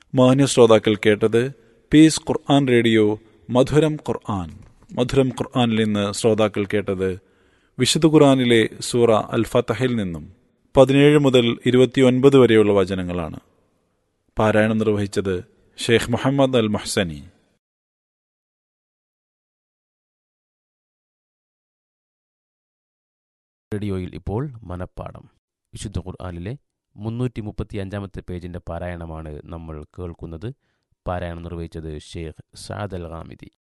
മാന്യ ശ്രോതാക്കൾ കേട്ടത് പീസ് ഖുർആൻ റേഡിയോ മധുരം ഖുർആൻ മധുരം ഖുർആനിൽ നിന്ന് ശ്രോതാക്കൾ കേട്ടത് വിശുദ്ധ ഖുർആനിലെ സൂറ അൽ ഫത്തഹിൽ നിന്നും പതിനേഴ് മുതൽ ഇരുപത്തിയൊൻപത് വരെയുള്ള വചനങ്ങളാണ് പാരായണം നിർവഹിച്ചത് ഷെയ്ഖ് മുഹമ്മദ് അൽ മഹ്സനി റേഡിയോയിൽ ഇപ്പോൾ മനപ്പാടം വിശുദ്ധ ഖുർആാനിലെ മുന്നൂറ്റി മുപ്പത്തി അഞ്ചാമത്തെ പേജിൻ്റെ പാരായണമാണ് നമ്മൾ കേൾക്കുന്നത് പാരായണം നിർവഹിച്ചത് ഷെയ്ഖ് സാദ് അൽ ഹാമിദി